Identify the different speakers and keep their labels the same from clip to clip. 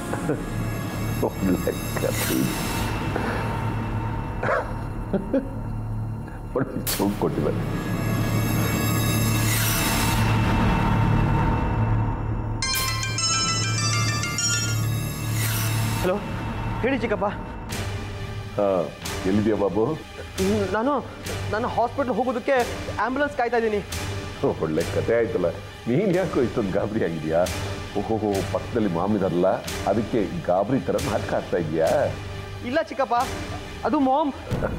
Speaker 1: ಒಳ್ಳೆ ಕಥೆ ಇದು. ಒಳ್ಳೆ ಚೌಕ್ ಕೊಟ್ಟಿದ್ದಾರೆ
Speaker 2: ಹಲೋ ಹೇಳಿ ಚಿಕ್ಕಪ್ಪ
Speaker 1: ಹಾಂ ಎಲ್ಲಿದೆಯಾ ಬಾಬು
Speaker 2: ಹ್ಮ್, ನಾನು ನಾನು ಹಾಸ್ಪಿಟ್ಲ್ ಹೋಗೋದಕ್ಕೆ ಆ್ಯಂಬುಲೆನ್ಸ್ ಕಾಯ್ತಾ ಇದ್ದೀನಿ
Speaker 1: ಒಳ್ಳೆ ಕತೆ ಆಯ್ತಲ್ಲ ನೀನು ಯಾಕೋ ಇಷ್ಟೊಂದು ಗಾಬರಿ ಆಗಿದೆಯಾ ಓಹೋ ಪಕ್ಕದಲ್ಲಿ ಮಾಮಿದಾರಲ್ಲ ಅದಕ್ಕೆ ಗಾಬರಿ ಥರ ನಾಟಕ ಆಗ್ತಾ ಇದೆಯಾ
Speaker 2: ಇಲ್ಲ ಚಿಕ್ಕಪ್ಪ ಅದು ಮಾಮ್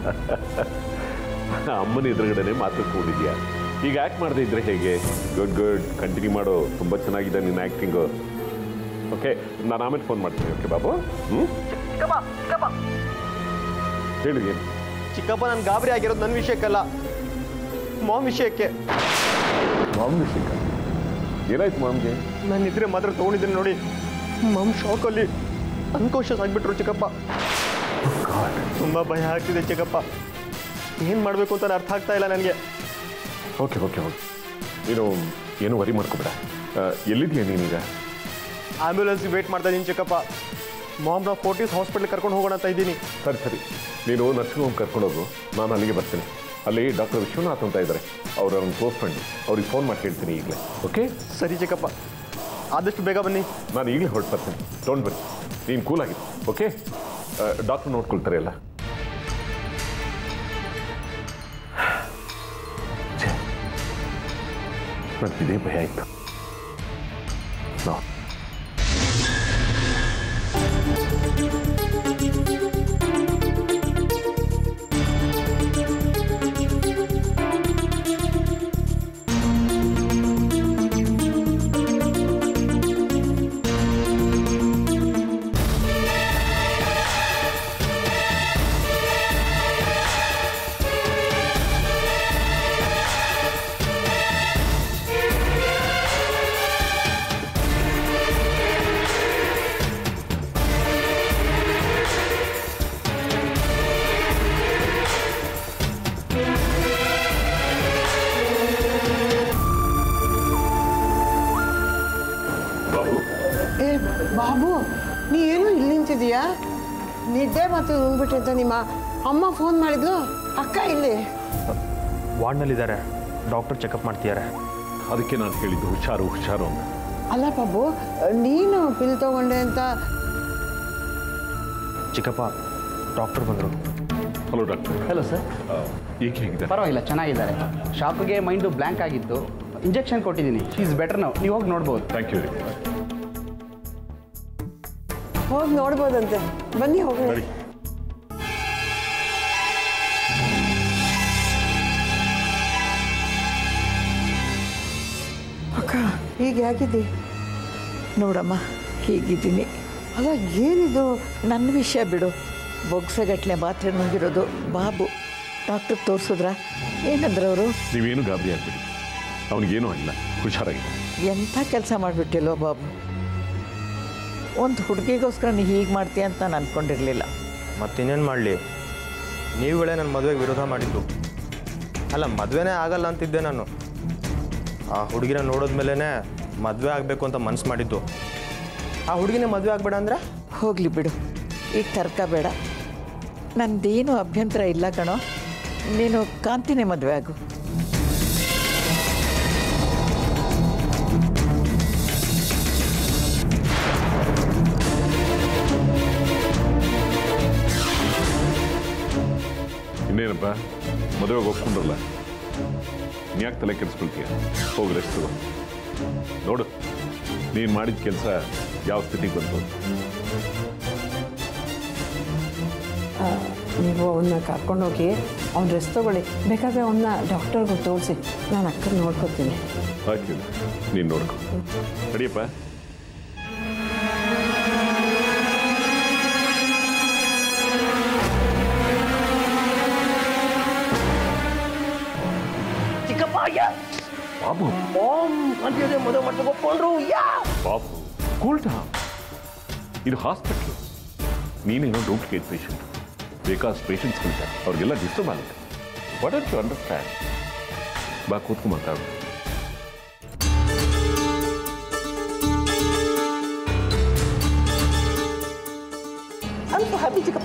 Speaker 1: ಅಮ್ಮನ ಎದುರುಗಡೆನೆ ಮಾತಾಡ್ಕೊಂಡಿದ್ಯಾ ಈಗ ಆ್ಯಕ್ಟ್ ಮಾಡದೇ ಇದ್ರೆ ಹೇಗೆ ಗುಡ್ ಗುಡ್ ಕಂಟಿನ್ಯೂ ಮಾಡು ತುಂಬ ಚೆನ್ನಾಗಿದೆ ನಿನ್ನ ಆ್ಯಕ್ಟಿಂಗು ಓಕೆ ನಾನು ಆಮೇಲೆ ಫೋನ್ ಮಾಡ್ತೀನಿ ಓಕೆ ಬಾಬು ಹ್ಞೂ
Speaker 2: ಚಿಕ್ಕಪ್ಪ ಚಿಕ್ಕಪ್ಪ
Speaker 1: ಹೇಳಿ ಏನು
Speaker 2: ಚಿಕ್ಕಪ್ಪ ನಾನು ಗಾಬರಿ ಆಗಿರೋದು ನನ್ನ ವಿಷಯಕ್ಕಲ್ಲ ಮಾಮ್ ವಿಷಯಕ್ಕೆ
Speaker 1: ಮಾಮ್ ವಿಷಯ ಏನಾಯ್ತು ಮಾಮ್ಗೆ
Speaker 2: ನಾನು ಇದ್ರೆ ಮಾತ್ರ ತೊಗೊಂಡಿದ್ದೀನಿ ನೋಡಿ ಮಾಮ್ ಶಾಕಲ್ಲಿ ಅನ್ಕಾನ್ಶಿಯಸ್ ಆಗಿಬಿಟ್ರು ಚಿಕ್ಕಪ್ಪ ತುಂಬ ಭಯ ಆಗ್ತಿದೆ ಚಿಕ್ಕಪ್ಪ ಏನು ಮಾಡಬೇಕು ಅಂತ ಅರ್ಥ ಆಗ್ತಾ ಇಲ್ಲ ನನಗೆ
Speaker 1: ಓಕೆ ಓಕೆ ಓಕೆ ನೀನು ಏನು ವರಿ ಮಾಡ್ಕೋಬೇಡ ಆ, ಎಲ್ಲಿದ್ಯಾ ನೀನೀಗ
Speaker 2: ಆಂಬ್ಯುಲೆನ್ಸ್ ವೇಟ್ ಮಾಡ್ತಾ ಇದ್ದೀನಿ ಚಿಕ್ಕಪ್ಪ ಮಾಮ್ನ ಫೋರ್ಟೀಸ್ ಹಾಸ್ಪಿಟ್ಲ್ ಕರ್ಕೊಂಡು ಹೋಗೋಣ ಅಂತ ಇದ್ದೀನಿ
Speaker 1: ಸರಿ ಸರಿ ನೀನು ನರ್ಸಿಂಗ್ ಹೋಮ್ ಕರ್ಕೊಂಡೋಗು ನಾನು ಅಲ್ಲಿಗೆ ಬರ್ತೀನಿ ಅಲ್ಲಿ ಡಾಕ್ಟರ್ ವಿಶ್ವನಾಥ್ ಅಂತ ಇದ್ದಾರೆ ಅವ್ರ ನನ್ನ ಕ್ಲೋಸ್ ಫ್ರೆಂಡ್ ಅವ್ರಿಗೆ ಫೋನ್ ಮಾಡಿ ಹೇಳ್ತೀನಿ ಈಗಲೇ ಓಕೆ
Speaker 2: ಸರಿ ಚಿಕ್ಕಪ್ಪ ಆದಷ್ಟು ಬೇಗ ಬನ್ನಿ
Speaker 1: ನಾನು ಈಗಲೇ ಹೊರಟು ಬರ್ತೀನಿ ತೊಗೊಂಡು ಬನ್ನಿ ನೀನು ಕೂಲ್ ಆಗಿದೆ ಓಕೆ ಡಾಕ್ಟರ್ ನೋಡ್ಕೊಳ್ತಾರೆ ಎಲ್ಲ ನನಗೆ ಇದೇ ಭಯ ಆಯಿತು ನಾ ಬಾಬು
Speaker 3: ಏ ಬಾಬು ನೀ ಏನು ಇಲ್ಲಿ ನಿಂತಿದೀಯಾ ನಿದ್ದೆ ಮತ್ತು ನುಂಗ್ಬಿಟ್ಟಿದ್ದ ನಿಮ್ಮ ಅಮ್ಮ ಫೋನ್ ಮಾಡಿದ್ಲು ಅಕ್ಕ ಇಲ್ಲಿ
Speaker 2: ವಾರ್ಡ್ನಲ್ಲಿದ್ದಾರೆ ಡಾಕ್ಟರ್ ಚೆಕಪ್ ಮಾಡ್ತಿದ್ದಾರೆ
Speaker 1: ಅದಕ್ಕೆ ನಾನು ಹೇಳಿದ್ದು ಹುಷಾರು ಹುಷಾರು ಅಂತ
Speaker 3: ಅಲ್ಲ ಬಾಬು ನೀನು ಪಿಲ್ ತಗೊಂಡೆ ಅಂತ
Speaker 2: ಚಿಕ್ಕಪ್ಪ ಡಾಕ್ಟರ್ ಬಂದರು
Speaker 1: ಹಲೋ ಡಾಕ್ಟರ್
Speaker 4: ಹಲೋ ಸರ್
Speaker 1: ಈಗ ಹೇಗಿದೆ
Speaker 4: ಪರವಾಗಿಲ್ಲ ಚೆನ್ನಾಗಿದ್ದಾರೆ ಶಾಕ್ಗೆ ಮೈಂಡು ಬ್ಲ್ಯಾಂಕ್ ಆಗಿತ್ತು ಇಂಜೆಕ್ಷನ್ ಕೊಟ್ಟಿದ್ದೀನಿ ಶಿ ಇಸ್ ಬೆಟರ್ ನಾವು ನೀವು ಹೋಗಿ ನೋಡ್ಬೋದು
Speaker 1: ಥ್ಯಾಂಕ್ ಯು
Speaker 3: ಹೋಗಿ ನೋಡ್ಬೋದಂತೆ ಬನ್ನಿ ಹೋಗೋಣ
Speaker 1: ಸರಿ
Speaker 3: ಅಕ್ಕ ಈಗ ಹೇಗಿದ್ದಿ
Speaker 5: ನೋಡಮ್ಮ ಹೀಗಿದ್ದೀನಿ
Speaker 3: ಅಲ್ಲ ಏನಿದು
Speaker 5: ನನ್ನ ವಿಷಯ ಬಿಡು ಬೊಗ್ಸಗಟ್ಲೆ ಮಾತ್ರೆ ನುಂಗಿರೋದು ಬಾಬು ಡಾಕ್ಟ್ರ್ ತೋರಿಸಿದ್ರ ಏನಂದ್ರೆ ಅವರು
Speaker 1: ನೀವೇನು ಗಾಬರಿ ಆಗ್ಬಿಡಿ ಅವನಿಗೇನೂ ಆಗಿಲ್ಲ ಹುಷಾರಾಗಿದೆ
Speaker 5: ಎಂಥ ಕೆಲಸ ಮಾಡಿಬಿಟ್ಟಿಲ್ಲೋ ಬಾಬು ಒಂದು ಹುಡುಗಿಗೋಸ್ಕರ ನೀ ಹೀಗೆ ಮಾಡ್ತೀಯ ಅಂತ ನಾನು ಅಂದ್ಕೊಂಡಿರಲಿಲ್ಲ
Speaker 6: ಮತ್ತಿನ್ನೇನು ಮಾಡಲಿ ನೀವುಗಳೇ ನನ್ನ ಮದುವೆಗೆ ವಿರೋಧ ಮಾಡಿದ್ದು ಅಲ್ಲ ಮದುವೆನೇ ಆಗಲ್ಲ ಅಂತಿದ್ದೆ ನಾನು ಆ ಹುಡುಗಿನ ನೋಡಿದ್ಮೇಲೆ ಮದುವೆ ಆಗಬೇಕು ಅಂತ ಮನ್ಸು ಮಾಡಿದ್ದು ಆ ಹುಡುಗಿನೇ ಮದುವೆ ಆಗಬೇಡ ಅಂದರೆ
Speaker 5: ಹೋಗಲಿ ಬಿಡು ಈಗ ತರ್ಕ ಬೇಡ ನಂದೇನು ಅಭ್ಯಂತರ ಇಲ್ಲ ಕಣೋ ನೀನು ಕಾಂತಿನೇ ಮದುವೆ ಆಗು
Speaker 1: ಇನ್ನೇನಪ್ಪ ಮದುವೆಗೆ ಒಪ್ಕೊಂಡ್ರಲ್ಲ ಯಾಕೆ ತಲೆ ಕೆಡಿಸ್ಕೊಳ್ತೀಯ ಹೋಗಿ ರೆಸ್ಟ್ ತಗೋ ನೋಡು ನೀನು ಮಾಡಿದ ಕೆಲಸ ಯಾವ ಸ್ಥಿತಿಗೆ ಬಂತು
Speaker 3: ನೀವು ಅವನ್ನ ಕರ್ಕೊಂಡೋಗಿ ಅವ್ನ ರೆಸ್ಟ್ ತಗೊಳ್ಳಿ ಬೇಕಾದ್ರೆ ಅವನ್ನ ಡಾಕ್ಟರ್ಗೆ ತೋರಿಸಿ ನಾನು ಅಕ್ಕನ ನೋಡ್ಕೊತೀನಿ
Speaker 1: ಹಾಕಿಲ್ಲ ನೀನು ನೋಡ್ಕೊ ನಡಿಯಪ್ಪ
Speaker 2: ಚಿಕ್ಕಪ್ಪ
Speaker 1: ಬಾಬು
Speaker 2: ಮಾಮ್ ಅಂತಿದೆ ಮದುವೆ ಮಾಡ್ಕೊಂಡು ಒಪ್ಕೊಂಡ್ರು ಯಾ
Speaker 1: ಬಾಬು ಕೂಲ್ ಡೌನ್ ಇದು ಹಾಸ್ಪಿಟ್ಲು ನೀನೇನೋ ಡೂಪ್ಲಿಕೇಟ್ ಪೇಷಂಟ್ ಬೇಕಾದಷ್ಟು ಪೇಷಂಟ್ಸ್ಗಳಿದ್ದಾರೆ ಅವ್ರಿಗೆಲ್ಲ ಡಿಸ್ಟರ್ಬ್ ಆಗುತ್ತೆ ವಾಟ್ ಆರ್ ಯು ಅಂಡರ್ಸ್ಟ್ಯಾಂಡ್ ಬಾ ಕೂತ್ಕೊ ಮಾತಾಡು
Speaker 3: ಐ ಸೊ ಹ್ಯಾಪಿ ಚಿಕ್ಕಪ್ಪ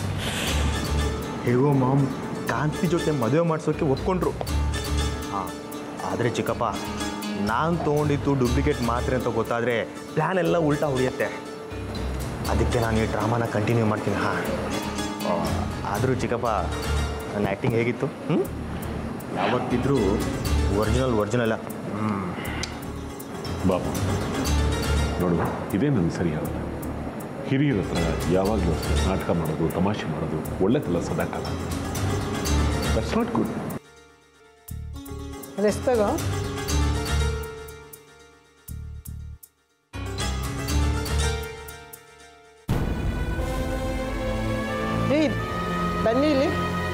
Speaker 6: ಹೇಗೋ ಮಾಮ್ ಕಾಂತಿ ಜೊತೆ ಮದುವೆ ಮಾಡಿಸೋಕೆ ಒಪ್ಕೊಂಡ್ರು ಹಾಂ ಆದರೆ ಚಿಕ್ಕಪ್ಪ ನಾನು ತೊಗೊಂಡಿದ್ದು ಡೂಪ್ಲಿಕೇಟ್ ಮಾತ್ರೆ ಅಂತ ಗೊತ್ತಾದರೆ ಪ್ಲ್ಯಾನ್ ಎಲ್ಲ ಉಲ್ಟಾ ಹೊಡೆಯುತ್ತೆ ಅದಕ್ಕೆ ನಾನು ಈ ಡ್ರಾಮಾನ ಕಂಟಿನ್ಯೂ ಮಾಡ್ತೀನಿ ಹಾಂ ಆದರೂ ಚಿಕ್ಕಪ್ಪ ನನ್ನ ಆ್ಯಕ್ಟಿಂಗ್ ಹೇಗಿತ್ತು ಹ್ಞೂ ಯಾವತ್ತಿದ್ರೂ ಒರಿಜಿನಲ್ ಒರಿಜಿನಲ್ಲ ಹ್ಞೂ
Speaker 1: ಬಾಬು ನೋಡು ಇದೇ ನನ್ನ ಸರಿಯಾಗಲ್ಲ ಹಿರಿಯರ ಹತ್ರ ಯಾವಾಗಲೂ ಅಷ್ಟೇ ನಾಟಕ ಮಾಡೋದು ತಮಾಷೆ ಮಾಡೋದು ಒಳ್ಳೆದಲ್ಲ ಸದಾಕಾಲ ದಟ್ಸ್ ನಾಟ್ ಗುಡ್
Speaker 3: ರೆಸ್ಟ್ ತಗೋ ಏಯ್ ಬನ್ನಿ ಇಲ್ಲಿ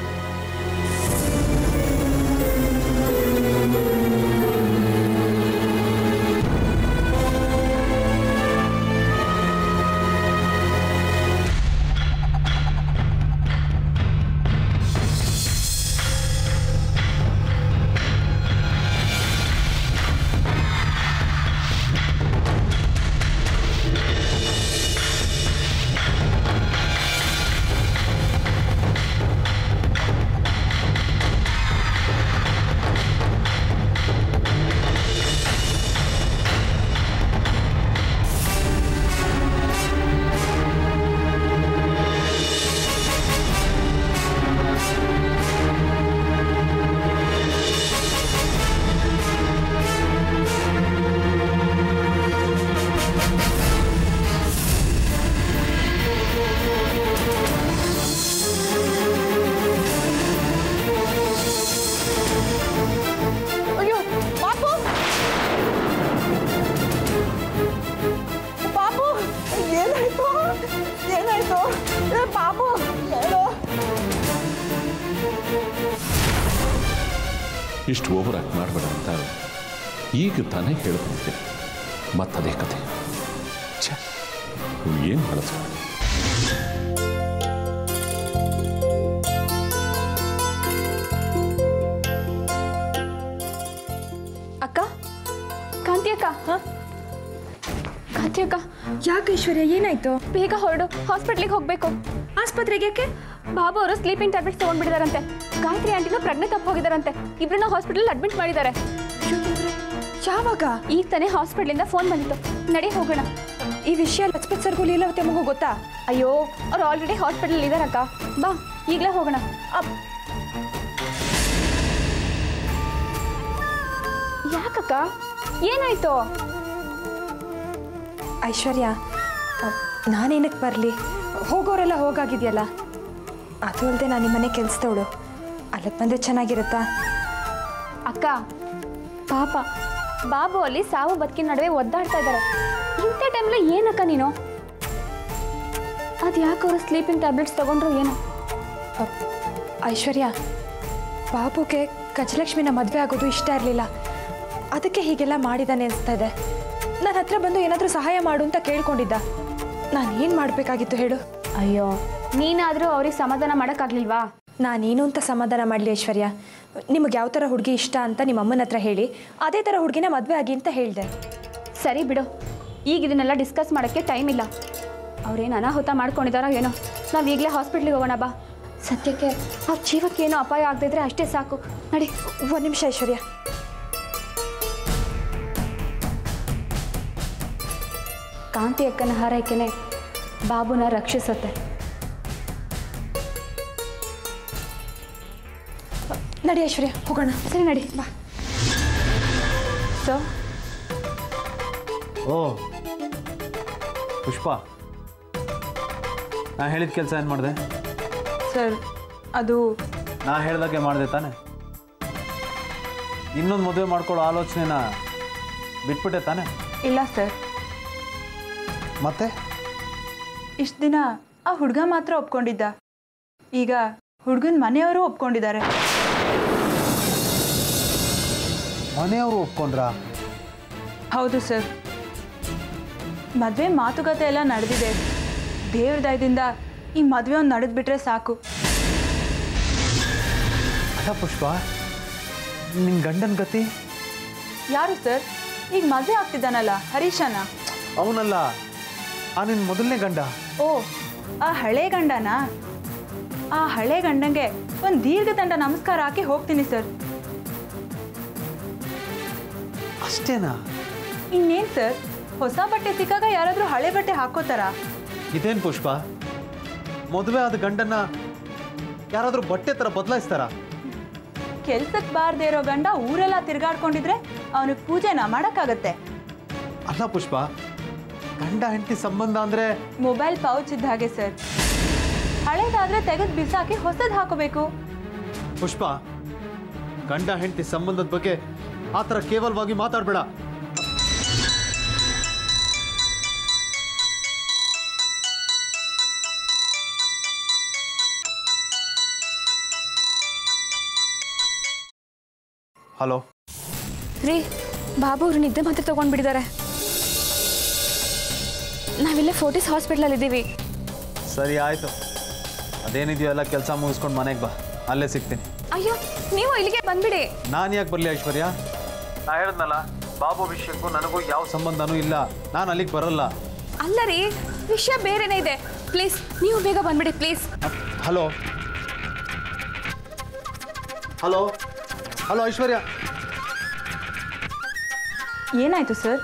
Speaker 3: ಅಯ್ಯೋ ಪಾಪು ಪಾಪು ಏನಾಯ್ತು ಏನಾಯ್ತು ಏ ಪಾಪು ಹೇಳು
Speaker 1: ಇಷ್ಟು ಓವರ್ ಆಕ್ಟ್ ಮಾಡಬೇಡ ಅಂತ ಈಗ ತಾನೇ ಹೇಳ್ಕೊಂತೀನಿ ಮತ್ತದೇ ಕತೆ ಛೆ ಏನು ಮಾಡೋದು
Speaker 7: ಅಕ್ಕ ಕಾಂತಿ ಅಕ್ಕ ಕಾಂತಿ ಅಕ್ಕ
Speaker 8: ಯಾಕೆ ಐಶ್ವರ್ಯ ಏನಾಯ್ತು
Speaker 7: ಬೇಗ ಹೊರಡು ಹಾಸ್ಪಿಟ್ಲಿಗೆ ಹೋಗ್ಬೇಕು
Speaker 8: ಆಸ್ಪತ್ರೆಗೆ ಯಾಕೆ
Speaker 7: ಬಾಬು ಅವರು ಸ್ಲೀಪಿಂಗ್ ಟ್ಯಾಬ್ಲೆಟ್ಸ್ ತಗೊಂಡ್ಬಿಟ್ಟಿದಾರಂತೆ ಗಾಯತ್ರಿ ಆಂಟಿನೂ ಪ್ರಜ್ಞೆ ತಪ್ಪು ಹೋಗಿದಾರಂತೆ ಇಬ್ಬರನ್ನ ಹಾಸ್ಪಿಟಲ್ ಅಡ್ಮಿಟ್ ಮಾಡಿದ್ದಾರೆ
Speaker 8: ಯಾವಾಗ
Speaker 7: ಈಗ ತಾನೇ ಹಾಸ್ಪಿಟ್ಲಿಂದ ಫೋನ್ ಬಂದಿತ್ತು ನಡಿ ಹೋಗೋಣ
Speaker 8: ಈ ವಿಷಯ ಲಕ್ಷ್ಮತ್ ಸರ್ಗೂ ಲೀಲಾವತಿ ಮಗು ಗೊತ್ತಾ
Speaker 7: ಅಯ್ಯೋ ಅವ್ರು ಆಲ್ರೆಡಿ ಹಾಸ್ಪಿಟಲ್ ಇದಾರಕ್ಕ ಬಾ ಈಗಲೇ ಹೋಗೋಣ ಅಪ್. ಯಾಕಕ್ಕ ಏನಾಯ್ತು
Speaker 8: ಐಶ್ವರ್ಯ ನಾನೇನಕ್ಕೆ ಬರಲಿ ಹೋಗೋರೆಲ್ಲ ಹೋಗಾಗಿದೆಯಲ್ಲ ಅದು ಅಲ್ಲದೆ ನಾನು ನಿಮ್ಮನೆ ಕೆಲಸದವಳು ಅಲ್ಲಿಗೆ ಬಂದರೆ ಚೆನ್ನಾಗಿರುತ್ತಾ
Speaker 7: ಅಕ್ಕ ಪಾಪ ಬಾಬು ಅಲ್ಲಿ ಸಾವು ಬದುಕಿನ ನಡುವೆ ಒದ್ದಾಡ್ತಾ ಇದ್ದಾರೆ ಇಂಥ ಟೈಮಲ್ಲಿ ಏನಕ್ಕ ನೀನು ಅದು ಯಾಕೆ ಅವರು ಸ್ಲೀಪಿಂಗ್ ಟ್ಯಾಬ್ಲೆಟ್ಸ್ ತಗೊಂಡ್ರು ಏನೋ
Speaker 8: ಅಪ್, ಐಶ್ವರ್ಯ ಬಾಬುಗೆ ಗಜಲಕ್ಷ್ಮಿನ ಮದುವೆ ಆಗೋದು ಇಷ್ಟ ಇರಲಿಲ್ಲ ಅದಕ್ಕೆ ಹೀಗೆಲ್ಲ ಮಾಡಿದಾನೆ ಅನಿಸ್ತಾ ಇದೆ ನನ್ನ ಹತ್ರ ಬಂದು ಏನಾದರೂ ಸಹಾಯ ಮಾಡು ಅಂತ ಕೇಳ್ಕೊಂಡಿದ್ದ ನಾನು ಏನು ಮಾಡಬೇಕಾಗಿತ್ತು ಹೇಳು
Speaker 7: ಅಯ್ಯೋ ನೀನಾದರೂ ಅವ್ರಿಗೆ ಸಮಾಧಾನ ಮಾಡೋಕ್ಕಾಗ್ಲಿಲ್ವಾ
Speaker 8: ನಾನೇನು ಅಂತ ಸಮಾಧಾನ ಮಾಡಲಿ ಐಶ್ವರ್ಯ ನಿಮಗೆ ಯಾವ ಥರ ಹುಡುಗಿ ಇಷ್ಟ ಅಂತ ನಿಮ್ಮ ಅಮ್ಮನ ಹತ್ರ ಹೇಳಿ ಅದೇ ಥರ ಹುಡುಗಿನ ಮದುವೆ ಆಗಿ ಅಂತ ಹೇಳಿದೆ
Speaker 7: ಸರಿ ಬಿಡು ಈಗ ಇದನ್ನೆಲ್ಲ ಡಿಸ್ಕಸ್ ಮಾಡೋಕ್ಕೆ ಟೈಮ್ ಇಲ್ಲ ಅವ್ರೇನು ಅನಾಹುತ ಮಾಡ್ಕೊಂಡಿದಾರೋ ಏನೋ ನಾವು ಈಗಲೇ ಹಾಸ್ಪಿಟ್ಲಿಗೆ ಹೋಗೋಣ ಬಾ ಸದ್ಯಕ್ಕೆ ಆ ಜೀವಕ್ಕೆ ಏನೋ ಅಪಾಯ ಆಗದಿದ್ರೆ ಅಷ್ಟೇ ಸಾಕು ನಡಿ
Speaker 8: ಒಂದು ನಿಮಿಷ ಐಶ್ವರ್ಯ
Speaker 7: ಕಾಂತಿ ಅಕ್ಕನ ಹಾರೈಕೆನೆ ಬಾಬುನ ರಕ್ಷಿಸುತ್ತೆ
Speaker 8: ನಡಿ ಐಶ್ವರ್ಯ ಹೋಗೋಣ
Speaker 7: ಸರಿ ನಡಿ ಬಾ ಸೊ
Speaker 9: ಓ ಪುಷ್ಪ ನಾ ಹೇಳಿದ ಕೆಲಸ ಏನು ಮಾಡಿದೆ
Speaker 8: ಸರ್ ಅದು
Speaker 9: ನಾ ಹೇಳ್ದಾಗೆ ಮಾಡಿದೆ ತಾನೆ ಇನ್ನೊಂದು ಮದುವೆ ಮಾಡ್ಕೊಳ್ಳೋ ಆಲೋಚನೆನ ಬಿಟ್ಬಿಟ್ಟೆ ತಾನೆ
Speaker 10: ಇಲ್ಲ ಸರ್
Speaker 9: ಮತ್ತೆ
Speaker 10: ಇಷ್ಟು ದಿನ ಆ ಹುಡುಗ ಮಾತ್ರ ಒಪ್ಕೊಂಡಿದ್ದ ಈಗ ಹುಡುಗನ ಮನೆಯವರು ಒಪ್ಕೊಂಡಿದ್ದಾರೆ
Speaker 9: ಮನೆಯವರು ಒಪ್ಕೊಂಡ್ರಾ
Speaker 10: ಹೌದು ಸರ್ ಮದುವೆ ಮಾತುಕತೆ ಎಲ್ಲ ನಡೆದಿದೆ ದೇವ್ರ ದಯದಿಂದ ಈ ಮದುವೆ ಒಂದು ನಡೆದ್ಬಿಟ್ರೆ ಸಾಕು
Speaker 9: ಅಲ್ಲ ಪುಷ್ಪ ನಿನ್ನ ಗಂಡನ ಗತಿ
Speaker 10: ಯಾರು ಸರ್ ಈಗ ಮದುವೆ ಆಗ್ತಿದ್ದಾನಲ್ಲ ಹರೀಶನ
Speaker 9: ಅವನಲ್ಲ ಆ ನಿನ್ನ ಮೊದಲನೇ ಗಂಡ
Speaker 10: ಓ ಆ ಹಳೆ ಗಂಡನಾ ಆ ಹಳೆ ಗಂಡಂಗೆ ಒಂದು ದೀರ್ಘದಂಡ ನಮಸ್ಕಾರ ಹಾಕಿ ಹೋಗ್ತೀನಿ ಸರ್
Speaker 9: ಅಷ್ಟೇನಾ
Speaker 10: ಇನ್ನೇನು ಸರ್ ಹೊಸ ಬಟ್ಟೆ ಸಿಕ್ಕಾಗ ಯಾರಾದರೂ ಹಳೆ ಬಟ್ಟೆ ಹಾಕೋತಾರಾ
Speaker 9: ಇದೇನು ಪುಷ್ಪ ಮದುವೆ ಆದ ಗಂಡನ್ನ ಯಾರಾದರೂ ಬಟ್ಟೆ ಥರ ಬದಲಾಯಿಸ್ತಾರಾ
Speaker 10: ಕೆಲ್ಸಕ್ಕೆ ಬಾರ್ದೇ ಇರೋ ಗಂಡ ಊರೆಲ್ಲ ತಿರ್ಗಾಡ್ಕೊಂಡಿದ್ರೆ ಅವನಿಗೆ ಪೂಜೆನ ಮಾಡೋಕ್ಕಾಗತ್ತೆ
Speaker 9: ಅಲ್ಲ ಪುಷ್ಪ ಗಂಡ ಹೆಂಡತಿ ಸಂಬಂಧ ಅಂದರೆ
Speaker 10: ಮೊಬೈಲ್ ಪೌಚ್ ಇದ್ದ ಹಾಗೆ ಸರ್ ಹಳೇದಾದ್ರೆ ತೆಗೆದು ಬಿಸಾಕಿ ಹೊಸದು ಹಾಕೋಬೇಕು
Speaker 9: ಪುಷ್ಪ ಗಂಡ ಹೆಂಡತಿ ಸಂಬಂಧದ ಬಗ್ಗೆ ಆ ಥರ ಕೇವಲವಾಗಿ ಮಾತಾಡಬೇಡ ಹಲೋ
Speaker 8: ರೀ ಬಾಬು ಅವ್ರು ನಿದ್ದೆ ಮಾತ್ರ ತೊಗೊಂಡ್ಬಿಟ್ಟಿದ್ದಾರೆ ನಾವಿಲ್ಲೇ ಫೋರ್ಟಿಸ್ ಹಾಸ್ಪಿಟ್ಲಲ್ಲಿದ್ದೀವಿ
Speaker 9: ಸರಿ ಆಯಿತು ಅದೇನಿದೆಯೋ ಎಲ್ಲ ಕೆಲಸ ಮುಗಿಸ್ಕೊಂಡು ಮನೆಗೆ ಬಾ ಅಲ್ಲೇ ಸಿಗ್ತೀನಿ
Speaker 8: ಅಯ್ಯೋ ನೀವು ಇಲ್ಲಿಗೆ ಬಂದ್ಬಿಡಿ
Speaker 9: ನಾನು ಯಾಕೆ ಬರಲಿ ಐಶ್ವರ್ಯ ನಾ ಹೇಳಿದ್ನಲ್ಲ ಬಾಬು ವಿಷಯಕ್ಕೂ ನನಗೂ ಯಾವ ಸಂಬಂಧನೂ ಇಲ್ಲ ನಾನು ಅಲ್ಲಿಗೆ ಬರಲ್ಲ
Speaker 8: ಅಲ್ಲ ರೀ ವಿಷಯ ಬೇರೆನೇ ಇದೆ ಪ್ಲೀಸ್ ನೀವು ಬೇಗ ಬಂದ್ಬಿಡಿ please
Speaker 9: hello hello hello Aishwarya
Speaker 10: ಏನಾಯ್ತು ಸರ್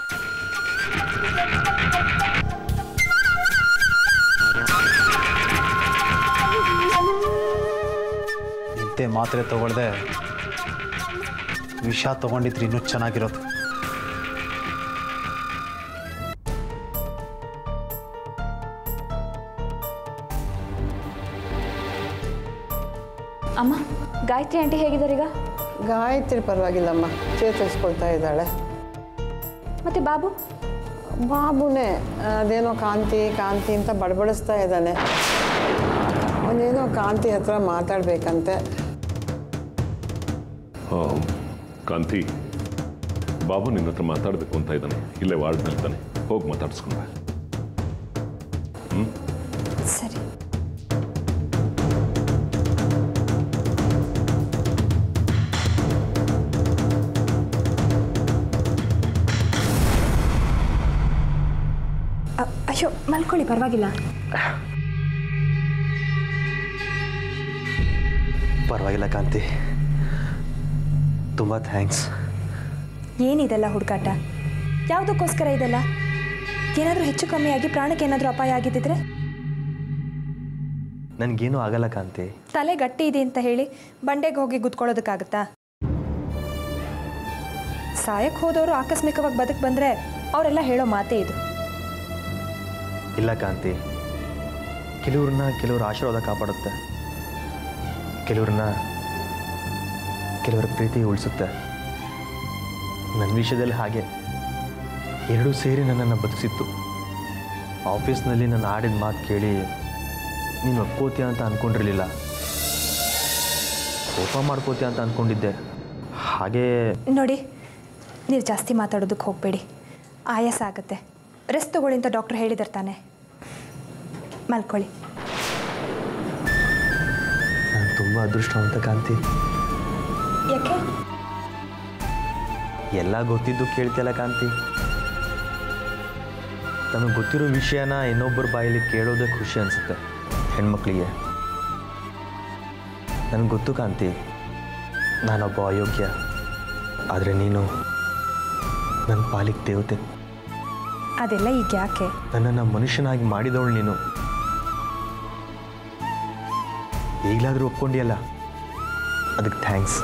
Speaker 9: ನಿದ್ದೆ ಮಾತ್ರೆ ತಗೊಳ್ದೆ ವಿಷ ತಗೊಂಡಿದ್ರೆ ಇನ್ನೂ ಚೆನ್ನಾಗಿರೋದು
Speaker 7: ಅಮ್ಮ ಗಾಯತ್ರಿ ಆಂಟಿ ಹೇಗಿದ್ದಾರೆ ಈಗ
Speaker 3: ಗಾಯತ್ರಿ ಪರವಾಗಿಲ್ಲಮ್ಮ ಚೇತರಿಸ್ಕೊಳ್ತಾ ಇದ್ದಾಳೆ
Speaker 7: ಮತ್ತೆ ಬಾಬು
Speaker 3: ಬಾಬುನೇ ಅದೇನೋ ಕಾಂತಿ ಕಾಂತಿ ಅಂತ ಬಡಬಡಿಸ್ತಾ ಇದ್ದಾನೆ ಅವನೇನೋ ಕಾಂತಿ ಹತ್ರ ಮಾತಾಡ್ಬೇಕಂತೆ
Speaker 1: ಆ, ಕಾಂತಿ ಬಾಬು ನಿನ್ನ ಹತ್ರ ಮಾತಾಡಬೇಕು ಅಂತ ಇದ್ದಾನೆ ಇಲ್ಲೇ ವಾರ್ಡ್ನಲ್ಲಿ ಇದ್ದಾನೆ ಹೋಗಿ ಮಾತಾಡ್ಸ್ಕೊಂಡ
Speaker 8: ಸರಿ ಅ- ಅಯ್ಯೋ ಮಲ್ಕೊಳ್ಳಿ ಪರವಾಗಿಲ್ಲ
Speaker 6: ಪರವಾಗಿಲ್ಲ ಕಾಂತಿ ತುಂಬ ಥ್ಯಾಂಕ್ಸ್
Speaker 8: ಏನಿದೆಲ್ಲ ಹುಡುಕಾಟ ಯಾವುದಕ್ಕೋಸ್ಕರ ಇದೆಲ್ಲ ಏನಾದರೂ ಹೆಚ್ಚು ಕಮ್ಮಿಯಾಗಿ ಪ್ರಾಣಕ್ಕೆ ಏನಾದರೂ ಅಪಾಯ ಆಗಿದ್ದಿದ್ರೆ
Speaker 6: ನನಗೇನು ಆಗಲ್ಲ ಕಾಂತಿ
Speaker 8: ತಲೆ ಗಟ್ಟಿ ಇದೆ ಅಂತ ಹೇಳಿ ಬಂಡೆಗೆ ಹೋಗಿ ಗುದ್ಕೊಳ್ಳೋದಕ್ಕಾಗತ್ತಾ ಸಾಯಕ್ಕೆ ಹೋದವರು ಆಕಸ್ಮಿಕವಾಗಿ ಬದುಕು ಬಂದರೆ ಅವರೆಲ್ಲ ಹೇಳೋ ಮಾತೇ ಇದು
Speaker 6: ಇಲ್ಲ ಕಾಂತಿ ಕೆಲವ್ರನ್ನ ಕೆಲವ್ರ ಆಶೀರ್ವಾದ ಕಾಪಾಡುತ್ತೆ ಕೆಲವ್ರನ್ನ ಕೆಲವರ ಪ್ರೀತಿ ಉಳಿಸುತ್ತೆ ನನ್ನ ವಿಷಯದಲ್ಲಿ ಹಾಗೆ ಎರಡೂ ಸೇರಿ ನನ್ನನ್ನು ಬದುಕಿಸಿತ್ತು ಆಫೀಸ್ನಲ್ಲಿ ನಾನು ಆಡಿದ ಮಾತು ಕೇಳಿ ನೀನು ಒಪ್ಕೋತೀಯ ಅಂತ ಅಂದ್ಕೊಂಡಿರಲಿಲ್ಲ ಕೋಪ ಮಾಡ್ಕೋತೀಯ ಅಂತ ಅಂದ್ಕೊಂಡಿದ್ದೆ ಹಾಗೇ
Speaker 8: ನೋಡಿ ನೀವು ಜಾಸ್ತಿ ಮಾತಾಡೋದಕ್ಕೆ ಹೋಗಬೇಡಿ ಆಯಾಸ ಆಗುತ್ತೆ ರೆಸ್ಟ್ ತಗೊಳ್ಳಿ ಅಂತ ಡಾಕ್ಟ್ರ್ ಹೇಳಿದಾರೆ ತಾನೆ ಮಲ್ಕೊಳ್ಳಿ
Speaker 6: ನಾನು ತುಂಬ ಅದೃಷ್ಟವಂತ ಕಾಂತಿ
Speaker 8: ಯಾಕೆ
Speaker 6: ಎಲ್ಲ ಗೊತ್ತಿದ್ದು ಕೇಳ್ತಿಯಲ್ಲ ಕಾಂತಿ ತಮಗೆ ಗೊತ್ತಿರೋ ವಿಷಯನ ಇನ್ನೊಬ್ಬರ ಬಾಯಲ್ಲಿ ಕೇಳೋದೇ ಖುಷಿ ಅನಿಸುತ್ತೆ ಹೆಣ್ಮಕ್ಳಿಗೆ ನನಗೆ ಗೊತ್ತು ಕಾಂತಿ ನಾನೊಬ್ಬ ಅಯೋಗ್ಯ ಆದರೆ ನೀನು ನನ್ನ ಪಾಲಿಗೆ ದೇವತೆ
Speaker 8: ಅದೆಲ್ಲ ಈಗ ಯಾಕೆ
Speaker 6: ನನ್ನನ್ನು ಮನುಷ್ಯನಾಗಿ ಮಾಡಿದವಳು ನೀನು ಈಗಲಾದರೂ ಒಪ್ಕೊಂಡಿಯಲ್ಲ ಅದಕ್ಕೆ ಥ್ಯಾಂಕ್ಸ್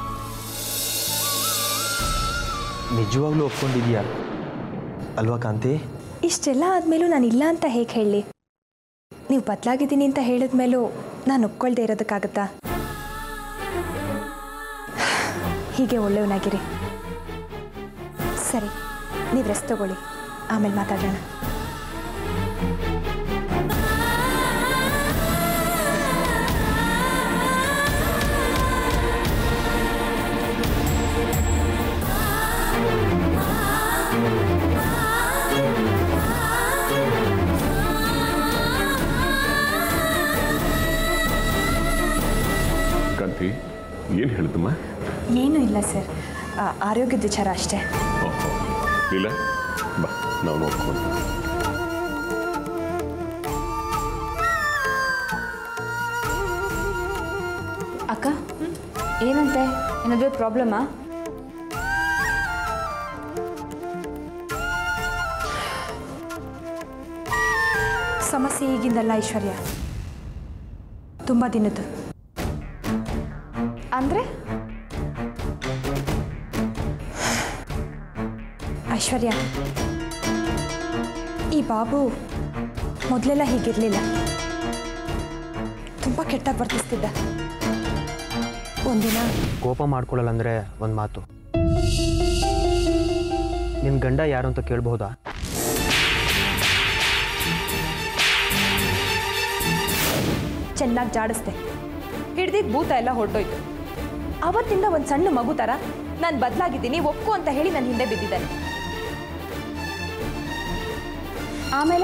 Speaker 6: ನಿಜವಾಗ್ಲೂ ಒಪ್ಕೊಂಡಿದ್ಯಾ ಅಲ್ವಾ ಕಾಂತಿ
Speaker 8: ಇಷ್ಟೆಲ್ಲ ಆದಮೇಲೂ ನಾನು ಇಲ್ಲ ಅಂತ ಹೇಗೆ ಹೇಳಲಿ ನೀವು ಬದಲಾಗಿದ್ದೀನಿ ಅಂತ ಹೇಳಿದ ಮೇಲೂ ನಾನು ಒಪ್ಕೊಳ್ದೇ ಇರೋದಕ್ಕಾಗತ್ತಾ ಹೀಗೆ ಒಳ್ಳೆಯವನಾಗಿರಿ ಸರಿ ನೀವು ರೆಸ್ಟ್ ತಗೊಳ್ಳಿ ಆಮೇಲೆ ಮಾತಾಡೋಣ
Speaker 1: ಕಾಂತಿ ಏನು ಹೇಳಿದಮ್ಮ
Speaker 8: ಏನೂ ಇಲ್ಲ ಸರ್ ಆರೋಗ್ಯದ ವಿಚಾರ ಅಷ್ಟೇ
Speaker 1: ಓಹೋ ಲೀಲಾ ಬಾ ನಾವು ನೋಡ್ಕೊಂಡು
Speaker 7: ಏನಂತೆ ಏನಾದರೂ ಪ್ರಾಬ್ಲಮ್ಮಾ
Speaker 8: ಸಮಸ್ಯೆ ಈಗಿಂದಲ್ಲ ಐಶ್ವರ್ಯ ತುಂಬ ದಿನದ್ದು
Speaker 7: ಅಂದರೆ
Speaker 8: ಐಶ್ವರ್ಯ ಈ ಬಾಬು ಮೊದಲೆಲ್ಲ ಹೀಗಿರಲಿಲ್ಲ ತುಂಬ ಕೆಟ್ಟಾಗಿ ವರ್ತಿಸ್ತಿದ್ದ ಒಂದಿನ
Speaker 6: ಕೋಪ ಮಾಡ್ಕೊಳ್ಳಲ್ಲ ಅಂದರೆ ಒಂದು ಮಾತು ನಿನ್ನ ಗಂಡ ಯಾರು ಅಂತ ಕೇಳಬಹುದಾ
Speaker 8: ಚೆನ್ನಾಗಿ ಜಾಡಿಸ್ದೆ ಹಿಡ್ದಿದ್ದು ಭೂತ ಎಲ್ಲ ಹೊರಟೋಯ್ತು ಅವತ್ತಿಂದ ಒಂದು ಸಣ್ಣ ಮಗು ಥರ ನಾನು ಬದಲಾಗಿದ್ದೀನಿ ಒಪ್ಪು ಅಂತ ಹೇಳಿ ನನ್ನ ಹಿಂದೆ ಬಿದ್ದಿದ್ದಾನೆ
Speaker 7: ಆಮೇಲೆ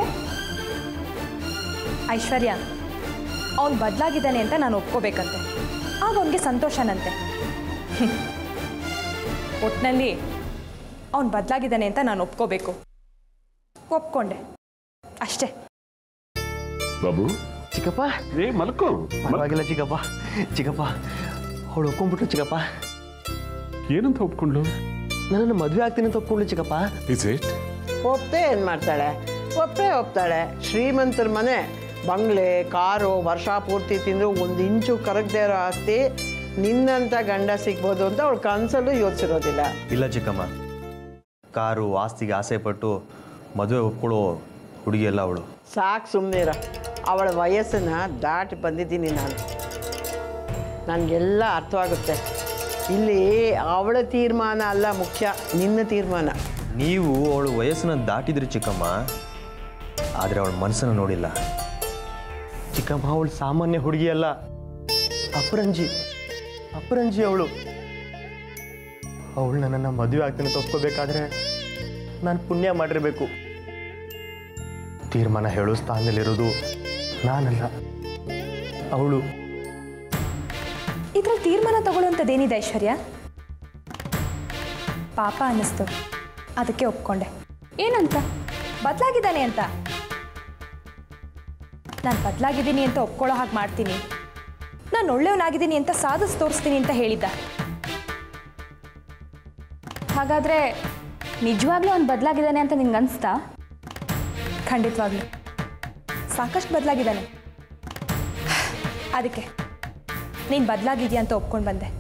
Speaker 8: ಐಶ್ವರ್ಯ ಅವನು ಬದಲಾಗಿದ್ದಾನೆ ಅಂತ ನಾನು ಒಪ್ಕೋಬೇಕಂತೆ ಆಗ ಅವನಿಗೆ ಸಂತೋಷನಂತೆ ಒಟ್ಟಿನಲ್ಲಿ ಅವನು ಬದಲಾಗಿದ್ದಾನೆ ಅಂತ ನಾನು ಒಪ್ಕೋಬೇಕು ಒಪ್ಕೊಂಡೆ ಅಷ್ಟೇ
Speaker 1: ಬಾಬು
Speaker 6: ಚಿಕ್ಕಪ್ಪ
Speaker 1: ಏ ಮಲ್ಕೋ
Speaker 6: ಪರವಾಗಿಲ್ಲ ಚಿಕ್ಕಪ್ಪ ಚಿಕ್ಕಪ್ಪ ಅವಳು ಒಪ್ಕೊಂಡ್ಬಿಟ್ಲು ಚಿಕ್ಕಪ್ಪ
Speaker 1: ಏನಂತ ಒಪ್ಕೊಂಡ್ಲು
Speaker 6: ನನ್ನನ್ನು ಮದುವೆ ಆಗ್ತೀನಿ ಅಂತ ಒಪ್ಕೊಂಡ್ಲು ಚಿಕ್ಕಪ್ಪ
Speaker 1: ಇಸ್ ಇಟ್
Speaker 3: ಒಪ್ಪೇ ಏನು ಮಾಡ್ತಾಳೆ ಒಪ್ಪೇ ಒಪ್ತಾಳೆ ಶ್ರೀಮಂತರ ಮನೆ ಬಂಗ್ಲೆ ಕಾರು ವರ್ಷ ಪೂರ್ತಿ ತಿಂದ್ರು ಒಂದು ಇಂಚು ಕರಗದೇ ಇರೋ ಆಸ್ತಿ ನಿನ್ನಂಥ ಗಂಡ ಸಿಗ್ಬೋದು ಅಂತ ಅವಳು ಕನಸಲ್ಲೂ ಯೋಚಿಸಿರೋದಿಲ್ಲ
Speaker 6: ಇಲ್ಲ ಚಿಕ್ಕಮ್ಮ ಕಾರು ಆಸ್ತಿಗೆ ಆಸೆ ಪಟ್ಟು ಮದುವೆ ಒಪ್ಕೊಳ್ಳೋ ಹುಡುಗಿ ಅಲ್ಲ ಅವಳು
Speaker 3: ಸಾಕು ಸುಮ್ಮನಿರ ಅವಳ ವಯಸ್ಸನ್ನು ದಾಟಿ ಬಂದಿದ್ದೀನಿ ನಾನು ನನಗೆಲ್ಲ ಅರ್ಥವಾಗುತ್ತೆ ಇಲ್ಲಿ ಅವಳ ತೀರ್ಮಾನ ಅಲ್ಲ ಮುಖ್ಯ ನಿನ್ನ ತೀರ್ಮಾನ
Speaker 6: ನೀವು ಅವಳು ವಯಸ್ಸನ್ನು ದಾಟಿದ್ರಿ ಚಿಕ್ಕಮ್ಮ ಆದರೆ ಅವಳ ಮನಸ್ಸನ್ನು ನೋಡಿಲ್ಲ ಚಿಕ್ಕಮ್ಮ ಅವಳು ಸಾಮಾನ್ಯ ಹುಡುಗಿ ಅಲ್ಲ ಅಪರಂಜಿ ಅಪರಂಜಿ ಅವಳು ಅವಳು ನನ್ನನ್ನು ಮದುವೆ ಆಗ್ತೀನಿ ಅಂತ ಒಪ್ಕೋಬೇಕಾದ್ರೆ ನಾನು ಪುಣ್ಯ ಮಾಡಿರಬೇಕು ತೀರ್ಮಾನ ಹೇಳೋ ಸ್ಥಾನದಲ್ಲಿರೋದು ನಾನಲ್ಲ ಅವಳು
Speaker 8: ಇದ್ರಲ್ಲಿ ತೀರ್ಮಾನ ತಗೊಳ್ಳುವಂಥದ್ದೇನಿದೆ ಐಶ್ವರ್ಯ ಪಾಪ ಅನ್ನಿಸ್ತು ಅದಕ್ಕೆ ಒಪ್ಕೊಂಡೆ
Speaker 7: ಏನಂತ
Speaker 8: ಬದಲಾಗಿದ್ದಾನೆ ಅಂತ ನಾನು ಬದಲಾಗಿದ್ದೀನಿ ಅಂತ ಒಪ್ಕೊಳ್ಳೋ ಹಾಗೆ ಮಾಡ್ತೀನಿ ನಾನು ಒಳ್ಳೆಯವನಾಗಿದ್ದೀನಿ ಅಂತ ಸಾಧಿಸಿ ತೋರಿಸ್ತೀನಿ ಅಂತ ಹೇಳಿದ್ದ
Speaker 7: ಹಾಗಾದರೆ ನಿಜವಾಗ್ಲೂ ಅವ್ನು ಬದಲಾಗಿದ್ದಾನೆ ಅಂತ ನಿಂಗೆ ಅನಿಸ್ತಾ
Speaker 8: ಖಂಡಿತವಾಗ್ಲೂ ಸಾಕಷ್ಟು ಬದಲಾಗಿದ್ದಾನೆ ಅದಕ್ಕೆ ನೀನು ಬದಲಾಗಿದ್ಯಾ ಅಂತ ಒಪ್ಕೊಂಡು ಬಂದೆ